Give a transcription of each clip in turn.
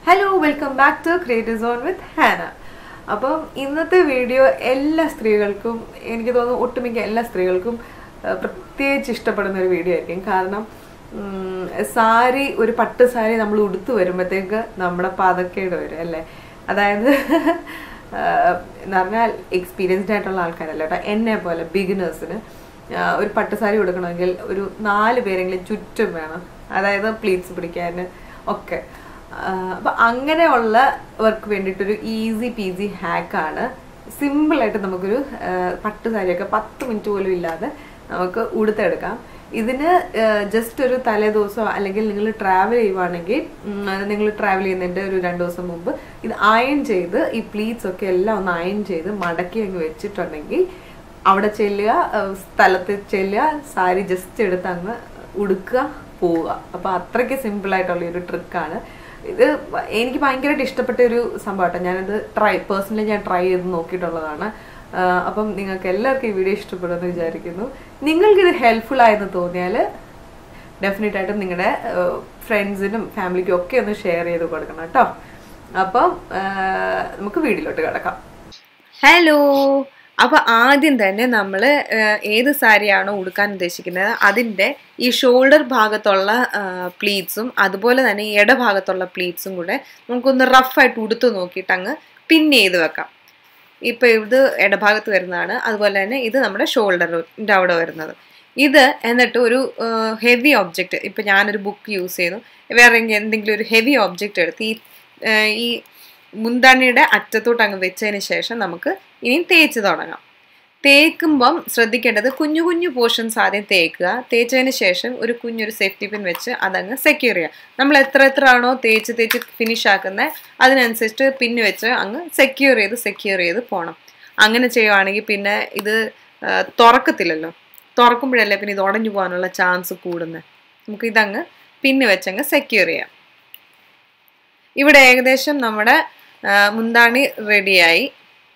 hello welcome back to creative zone with Hana അപ്പം ഇന്നത്തെ video എല്ലാ സ്ത്രീകൾക്കും എനിക്ക് തോന്നുന്നു ഒട്ടുമിക്ക എല്ലാ സ്ത്രീകൾക്കും ആ, പ്രത്യേകിച്ച് ഇഷ്ടപ്പെടുന്ന ഒരു വീഡിയോ ആയിരിക്കും കാരണം ഉം, സാരി ഒരു പട്ട് സാരി നമ്മൾ ഉടുത്തു വരുമ്പോഴത്തേക്ക് നമ്മുടെ പതക്കേട് വരും അല്ലേ അതായത് ആ, എന്ന് പറഞ്ഞാൽ എക്സ്പീരിയൻസ്ഡ് ആയിട്ടുള്ള ആൾക്കാരല്ല കേട്ടോ എന്നെ പോലെ ബിഗിനേഴ്സിന് ഒരു പട്ട് സാരി കൊടുക്കണമെങ്കിൽ ഒരു നാല് പേരെങ്കിലും ചുറ്റും വേണം അതായത് പ്ലീറ്റ്സ് പിടിക്കാൻ ഒക്കെ അപ്പൊ അങ്ങനെയുള്ളവർക്ക് വേണ്ടിയിട്ടൊരു ഈസി പീസി ഹാക്കാണ് സിമ്പിളായിട്ട് നമുക്കൊരു ആ, പട്ട് സാരിയൊക്കെ പത്ത് മിനിറ്റ് പോലും ഇല്ലാതെ നമുക്ക് ഉടുത്തെടുക്കാം ഇതിന് ജസ്റ്റ് ഒരു തലേദിവസമോ അല്ലെങ്കിൽ നിങ്ങൾ ട്രാവൽ ചെയ്യുവാണെങ്കിൽ നിങ്ങൾ ട്രാവൽ ചെയ്യുന്നതിൻ്റെ ഒരു രണ്ട് ദിവസം മുമ്പ് ഇത് അയൺ ചെയ്ത് ഈ പ്ലീറ്റ്സ് ഒക്കെ എല്ലാം ഒന്ന് അയൺ ചെയ്ത് മടക്കി അങ്ങ് വെച്ചിട്ടുണ്ടെങ്കിൽ അവിടെ ചെല്ലുക ആ, സ്ഥലത്ത് ചെല്ലുക സാരി ജസ്റ്റ് എടുത്ത് അങ്ങ് ഉടുക്കുക പോവുക അപ്പോൾ അത്രയ്ക്ക് സിമ്പിളായിട്ടുള്ള ഒരു ട്രിക്കാണ് ഇത് എനിക്ക് ഭയങ്കരമായിട്ട് ഇഷ്ടപ്പെട്ട ഒരു സംഭവമാട്ടോ ഞാനത് ട്രൈ പേഴ്സണലി ഞാൻ ട്രൈ ചെയ്ത് നോക്കിയിട്ടുള്ളതാണ് ആ, അപ്പം നിങ്ങൾക്ക് എല്ലാവർക്കും ഈ വീഡിയോ ഇഷ്ടപ്പെടുമെന്ന് വിചാരിക്കുന്നു നിങ്ങൾക്കിത് ഹെൽപ്ഫുൾ ആയെന്ന് തോന്നിയാൽ ഡെഫിനറ്റ് ആയിട്ടും നിങ്ങളുടെ ഫ്രണ്ട്സിനും ഫാമിലിക്കും ഒക്കെ ഒന്ന് ഷെയർ ചെയ്ത് കൊടുക്കണം കേട്ടോ അപ്പം ആ, നമുക്ക് വീഡിയോയിലോട്ട് കിടക്കാം ഹലോ അപ്പൊ ആദ്യം തന്നെ നമ്മൾ ഏത് സാരിയാണോ ഉടുക്കാൻ ഉദ്ദേശിക്കുന്നത് അതിൻ്റെ ഈ ഷോൾഡർ ഭാഗത്തുള്ള പ്ലീറ്റ്സും അതുപോലെ തന്നെ ഈ ഇടഭാഗത്തുള്ള പ്ലീറ്റ്സും കൂടെ നമുക്കൊന്ന് റഫായിട്ട് ഉടുത്ത് നോക്കിയിട്ട് അങ്ങ് പിൻ ചെയ്ത് വെക്കാം ഇപ്പൊ ഇത് ഇടഭാഗത്ത് വരുന്നതാണ് അതുപോലെ തന്നെ ഇത് നമ്മുടെ ഷോൾഡറിൻ്റെ അവിടെ വരുന്നത് ഇത് എന്നിട്ട് ഒരു ഹെവി ഒബ്ജക്റ്റ് ഇപ്പൊ ഞാനൊരു ബുക്ക് യൂസ് ചെയ്തു വേറെ എങ്കി- എന്തെങ്കിലും ഒരു ഹെവി ഒബ്ജക്റ്റ് എടുത്ത് ഈ ആ, ഈ മുന്താണിയുടെ അറ്റത്തോട്ട് അങ്ങ് വെച്ചതിന് ശേഷം നമുക്ക് ഇനി തേച്ച് തുടങ്ങാം തേക്കുമ്പം ശ്രദ്ധിക്കേണ്ടത് കുഞ്ഞു കുഞ്ഞു പോർഷൻസ് ആദ്യം തേക്കുക തേച്ചതിന് ശേഷം ഒരു കുഞ്ഞൊരു സേഫ്റ്റി പിൻ വെച്ച് അതങ്ങ് സെക്യൂർ ചെയ്യുക നമ്മൾ എത്ര എത്ര ആണോ തേച്ച് തേച്ച് ഫിനിഷ് ആക്കുന്നത് അതിനനുസരിച്ച് പിന്ന് വെച്ച് അങ്ങ് സെക്യൂർ ചെയ്ത് സെക്യൂർ ചെയ്ത് പോകണം അങ്ങനെ ചെയ്യുവാണെങ്കിൽ പിന്നെ ഇത് ആ, തുറക്കത്തില്ലല്ലോ തുറക്കുമ്പോഴല്ലേ പിന്നെ ഇത് ഉടഞ്ഞു പോകാനുള്ള ചാൻസ് കൂടുന്നത് നമുക്ക് ഇതങ്ങ് പിന്ന് വെച്ചങ്ങ് സെക്യൂർ ചെയ്യാം ഇവിടെ ഏകദേശം നമ്മുടെ ആ, മുന്താണി റെഡിയായി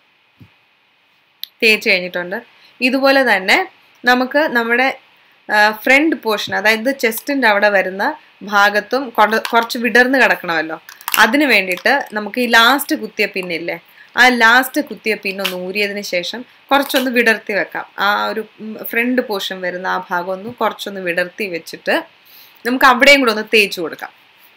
തേച്ച് കഴിഞ്ഞിട്ടുണ്ട് ഇതുപോലെ തന്നെ നമുക്ക് നമ്മുടെ ഫ്രണ്ട് പോർഷൻ അതായത് ചെസ്റ്റിൻ്റെ അവിടെ വരുന്ന ഭാഗത്തും കൊട- കുറച്ച് വിടർന്ന് കിടക്കണമല്ലോ അതിന് വേണ്ടിയിട്ട് നമുക്ക് ഈ ലാസ്റ്റ് കുത്തിയ പിന്നില്ലേ ആ ലാസ്റ്റ് കുത്തിയ പിന്നൊന്ന് ഊരിയതിന് ശേഷം കുറച്ചൊന്ന് വിടർത്തി വെക്കാം ആ ഒരു ഫ്രണ്ട് പോർഷൻ വരുന്ന ആ ഭാഗം ഒന്ന് കുറച്ചൊന്ന് വിടർത്തി വെച്ചിട്ട് നമുക്ക് അവിടെയും കൂടെ ഒന്ന് തേച്ച് കൊടുക്കാം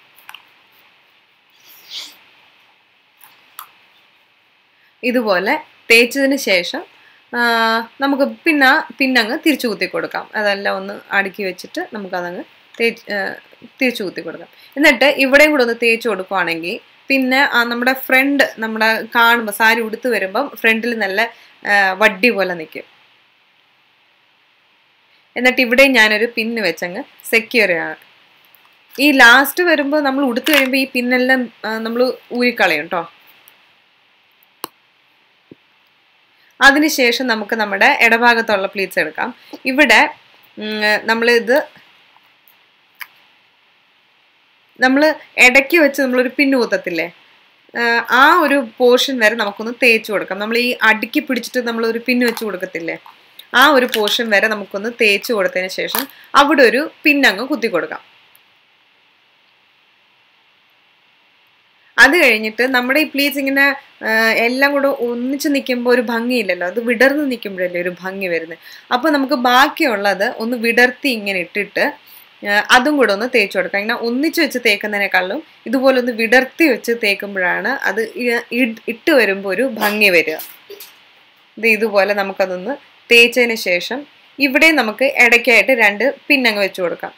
ഇതുപോലെ തേച്ചതിന് ശേഷം ആ, നമുക്ക് പിന്നെ പിന്നങ്ങ് തിരിച്ചു കുത്തി കൊടുക്കാം അതെല്ലാം ഒന്ന് അടുക്കി വെച്ചിട്ട് നമുക്കതങ്ങ് തേച്ച് ആ, തിരിച്ചു കുത്തി കൊടുക്കാം എന്നിട്ട് ഇവിടെയും കൂടെ ഒന്ന് തേച്ച് കൊടുക്കുവാണെങ്കിൽ പിന്നെ ആ നമ്മുടെ ഫ്രണ്ട് നമ്മുടെ കാണുമ്പോൾ സാരി ഉടുത്ത് വരുമ്പം ഫ്രണ്ടിൽ നല്ല ആ, വടി പോലെ നിൽക്കും എന്നിട്ട് ഇവിടെ ഞാനൊരു പിന്ന് വെച്ചങ്ങ് സെക്യൂർ ചെയ്യണം ഈ ലാസ്റ്റ് വരുമ്പോൾ നമ്മൾ ഉടുത്ത് കഴിയുമ്പോൾ ഈ പിന്നെല്ലാം നമ്മൾ ഊരിക്കളയും കേട്ടോ അതിനുശേഷം നമുക്ക് നമ്മുടെ ഇടഭാഗത്തുള്ള പ്ലീറ്റ്സ് എടുക്കാം ഇവിടെ നമ്മൾ ഇത് നമ്മൾ ഇടയ്ക്ക് വെച്ച് നമ്മളൊരു പിന്നു കുത്തത്തില്ലേ ആഹ് ആ ഒരു പോർഷൻ വരെ നമുക്കൊന്ന് തേച്ച് കൊടുക്കാം നമ്മൾ ഈ അടുക്കി പിടിച്ചിട്ട് നമ്മൾ ഒരു പിന്ന് വെച്ച് കൊടുക്കത്തില്ലേ ആ ഒരു പോർഷൻ വരെ നമുക്കൊന്ന് തേച്ച് കൊടുത്തതിന് ശേഷം അവിടെ ഒരു പിന്നങ്ങ് കുത്തി കൊടുക്കാം അത് കഴിഞ്ഞിട്ട് നമ്മുടെ ഈ പ്ലീറ്റ്സ് ഇങ്ങനെ ആ, എല്ലാം കൂടെ ഒന്നിച്ച് നിൽക്കുമ്പോൾ ഒരു ഭംഗിയില്ലല്ലോ അത് വിടർന്ന് നിൽക്കുമ്പോഴല്ലേ ഒരു ഭംഗി വരുന്നത് അപ്പോൾ നമുക്ക് ബാക്കിയുള്ളത് ഒന്ന് വിടർത്തി ഇങ്ങനെ ഇട്ടിട്ട് ആ, അതും കൂടെ ഒന്ന് തേച്ച് കൊടുക്കാം ഇങ്ങനെ ഒന്നിച്ച് വെച്ച് തേക്കുന്നതിനേക്കാളും ഇതുപോലെ ഒന്ന് വിടർത്തി വെച്ച് തേക്കുമ്പോഴാണ് അത് ഇ- ഇട്- ഇട്ട് വരുമ്പോൾ ഒരു ഭംഗി വരിക ഇത് ഇതുപോലെ നമുക്കതൊന്ന് തേച്ചതിന് ശേഷം ഇവിടെ നമുക്ക് ഇടയ്ക്കായിട്ട് രണ്ട് പിന്നങ്ങ് വെച്ച് കൊടുക്കാം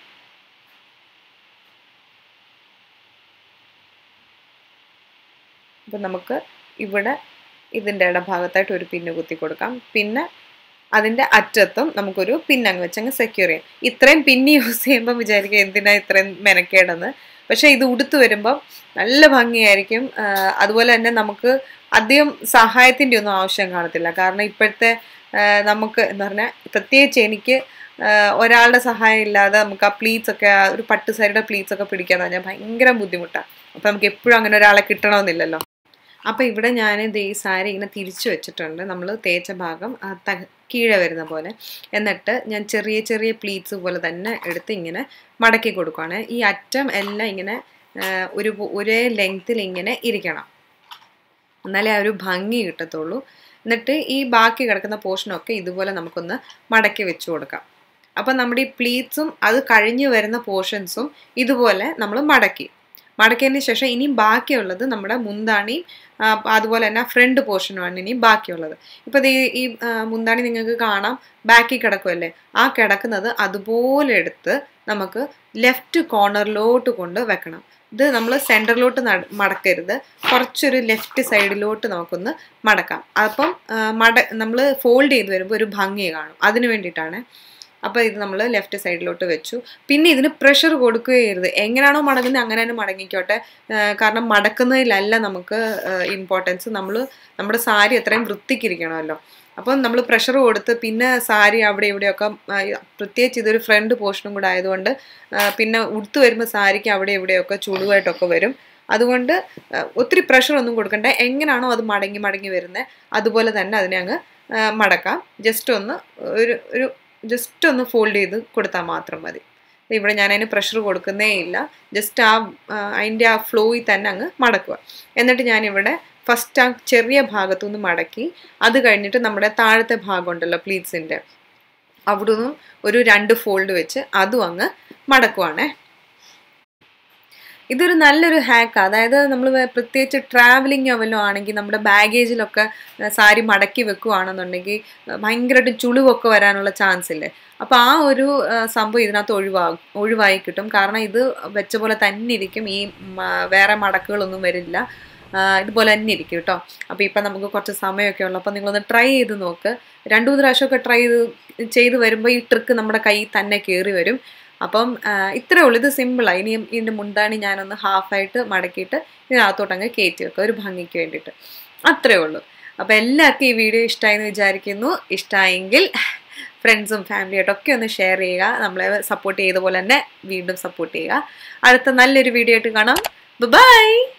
അപ്പം നമുക്ക് ഇവിടെ ഇതിൻ്റെ ഇടഭാഗത്തായിട്ട് ഒരു പിന്ന് കുത്തി കൊടുക്കാം പിന്നെ അതിൻ്റെ അറ്റത്തും നമുക്കൊരു പിന്നങ്ങ് വെച്ചങ്ങ് സെക്യൂർ ചെയ്യാം ഇത്രയും പിന്ന് യൂസ് ചെയ്യുമ്പോൾ വിചാരിക്കുക എന്തിനാ ഇത്രയും മെനക്കേടെന്ന് പക്ഷേ ഇത് ഉടുത്ത് വരുമ്പം നല്ല ഭംഗിയായിരിക്കും ആ, അതുപോലെ തന്നെ നമുക്ക് അധികം സഹായത്തിൻ്റെ ഒന്നും ആവശ്യം കാണത്തില്ല കാരണം ഇപ്പോഴത്തെ ആ, നമുക്ക് എന്താ പറഞ്ഞാൽ പ്രത്യേകിച്ച് എനിക്ക് ആ, ഒരാളുടെ സഹായം ഇല്ലാതെ നമുക്ക് ആ പ്ലീറ്റ്സ് ഒക്കെ ആ ഒരു പട്ട് സാരിയുടെ പ്ലീറ്റ്സ് ഒക്കെ പിടിക്കാന്ന് പറഞ്ഞാൽ ഭയങ്കര ബുദ്ധിമുട്ടാണ് അപ്പം നമുക്ക് എപ്പോഴും അങ്ങനെ ഒരാളെ കിട്ടണമെന്നില്ലല്ലോ അപ്പോൾ ഇവിടെ ഞാൻ ഇത് ഈ സാരി ഇങ്ങനെ തിരിച്ചു വെച്ചിട്ടുണ്ട് നമ്മൾ തേച്ച ഭാഗം ആ ത- കീഴെ വരുന്ന പോലെ എന്നിട്ട് ഞാൻ ചെറിയ ചെറിയ പ്ലീറ്റ്സ് പോലെ തന്നെ എടുത്ത് ഇങ്ങനെ മടക്കി കൊടുക്കുകയാണ് ഈ അറ്റം എല്ലാം ഇങ്ങനെ ഒരു ഒരേ ലെങ്ത്തിൽ ഇങ്ങനെ ഇരിക്കണം എന്നാലേ ആ ഒരു ഭംഗി കിട്ടത്തുള്ളൂ എന്നിട്ട് ഈ ബാക്കി കിടക്കുന്ന പോർഷനൊക്കെ ഇതുപോലെ നമുക്കൊന്ന് മടക്കി വെച്ച് കൊടുക്കാം അപ്പം നമ്മുടെ ഈ പ്ലീറ്റ്സും അത് കഴിഞ്ഞ് വരുന്ന പോർഷൻസും ഇതുപോലെ നമ്മൾ മടക്കി മടക്കിയതിന് ശേഷം ഇനിയും ബാക്കിയുള്ളത് നമ്മുടെ മുന്താണി അതുപോലെ തന്നെ ഫ്രണ്ട് പോർഷനുമാണ് ഇനി ബാക്കിയുള്ളത് ഇപ്പം ഈ ഈ മുന്താണി നിങ്ങൾക്ക് കാണാം ബാക്കിൽ കിടക്കുമല്ലേ ആ കിടക്കുന്നത് അതുപോലെ എടുത്ത് നമുക്ക് ലെഫ്റ്റ് കോർണറിലോട്ട് കൊണ്ട് വെക്കണം ഇത് നമ്മൾ സെൻറ്ററിലോട്ട് മടക്കരുത് കുറച്ചൊരു ലെഫ്റ്റ് സൈഡിലോട്ട് നമുക്കൊന്ന് മടക്കാം അപ്പം മട നമ്മൾ ഫോൾഡ് ചെയ്ത് വരുമ്പോൾ ഒരു ഭംഗി കാണും അതിന് വേണ്ടിയിട്ടാണ് അപ്പോൾ ഇത് നമ്മൾ ലെഫ്റ്റ് സൈഡിലോട്ട് വെച്ചു പിന്നെ ഇതിന് പ്രഷർ കൊടുക്കുകയരുത് എങ്ങനെയാണോ മടങ്ങുന്നത് അങ്ങനെ തന്നെ മടങ്ങിക്കോട്ടെ കാരണം മടക്കുന്നതിലല്ല നമുക്ക് ഇമ്പോർട്ടൻസ് നമ്മൾ നമ്മുടെ സാരി എത്രയും വൃത്തിക്കിരിക്കണമല്ലോ അപ്പം നമ്മൾ പ്രഷർ കൊടുത്ത് പിന്നെ സാരി അവിടെ ഇവിടെയൊക്കെ പ്രത്യേകിച്ച് ഇതൊരു ഫ്രണ്ട് പോർഷനും കൂടെ ആയതുകൊണ്ട് പിന്നെ ഉടുത്ത് വരുമ്പോൾ സാരിക്ക് അവിടെ ഇവിടെയൊക്കെ ചുളിവായിട്ടൊക്കെ വരും അതുകൊണ്ട് ഒത്തിരി പ്രഷർ ഒന്നും കൊടുക്കണ്ട എങ്ങനെയാണോ അത് മടങ്ങി മടങ്ങി വരുന്നത് അതുപോലെ തന്നെ അതിനെ അങ്ങ് മടക്കാം ജസ്റ്റ് ഒന്ന് ഒരു ഒരു ജസ്റ്റ് ഒന്ന് ഫോൾഡ് ചെയ്ത് കൊടുത്താൽ മാത്രം മതി ഇവിടെ ഞാൻ അതിന് പ്രഷർ കൊടുക്കുന്നേ ഇല്ല ജസ്റ്റ് ആ അതിൻ്റെ ആ ഫ്ലോയിൽ തന്നെ അങ്ങ് മടക്കുക എന്നിട്ട് ഞാനിവിടെ ഫസ്റ്റ് ആ ചെറിയ ഭാഗത്തുനിന്ന് മടക്കി അത് കഴിഞ്ഞിട്ട് നമ്മുടെ താഴത്തെ ഭാഗം ഉണ്ടല്ലോ പ്ലീറ്റ്സിൻ്റെ അവിടെ നിന്നും ഒരു രണ്ട് ഫോൾഡ് വെച്ച് അതും അങ്ങ് മടക്കുവാണേ ഇതൊരു നല്ലൊരു ഹാക്ക് അതായത് നമ്മൾ പ്രത്യേകിച്ച് ട്രാവലിംഗ് വല്ലതും ആണെങ്കിൽ നമ്മുടെ ബാഗേജിലൊക്കെ സാരി മടക്കി വെക്കുകയാണെന്നുണ്ടെങ്കിൽ ഭയങ്കരമായിട്ട് ചുളിവൊക്കെ വരാനുള്ള ചാൻസ് ഇല്ലേ അപ്പോൾ ആ ഒരു സംഭവം ഇതിനകത്ത് ഒഴിവാകും ഒഴിവായി കിട്ടും കാരണം ഇത് വെച്ച പോലെ തന്നെ ഇരിക്കും ഈ വേറെ മടക്കുകളൊന്നും വരില്ല ഇതുപോലെ തന്നെ ഇരിക്കും കേട്ടോ അപ്പോൾ ഇപ്പം നമുക്ക് കുറച്ച് സമയമൊക്കെ ഉള്ളൂ അപ്പോൾ നിങ്ങളൊന്ന് ട്രൈ ചെയ്ത് നോക്ക് രണ്ടു മൂന്ന് പ്രാവശ്യമൊക്കെ ട്രൈ ചെയ്ത് ചെയ്ത് വരുമ്പോൾ ഈ ട്രിക്ക് നമ്മുടെ കയ്യിൽ തന്നെ കയറി വരും അപ്പം ഇത്രേ ഉള്ളൂ ഇത് സിമ്പിളാണ് ഇനിയും ഇതിൻ്റെ മുന്താണി ഞാനൊന്ന് ഹാഫായിട്ട് മടക്കിയിട്ട് ഇതിനകത്തോട്ട് അങ്ങ് കയറ്റി വെക്കുക ഒരു ഭംഗിക്ക് വേണ്ടിയിട്ട് അത്രേ ഉള്ളൂ അപ്പോൾ എല്ലാവർക്കും ഈ വീഡിയോ ഇഷ്ടമായെന്ന് വിചാരിക്കുന്നു ഇഷ്ടമായെങ്കിൽ ഫ്രണ്ട്സും ഫാമിലിയായിട്ടൊക്കെ ഒന്ന് ഷെയർ ചെയ്യുക നമ്മളെ സപ്പോർട്ട് ചെയ്ത പോലെ തന്നെ വീണ്ടും സപ്പോർട്ട് ചെയ്യുക അടുത്ത നല്ലൊരു വീഡിയോ ആയിട്ട് കാണാം ബൈ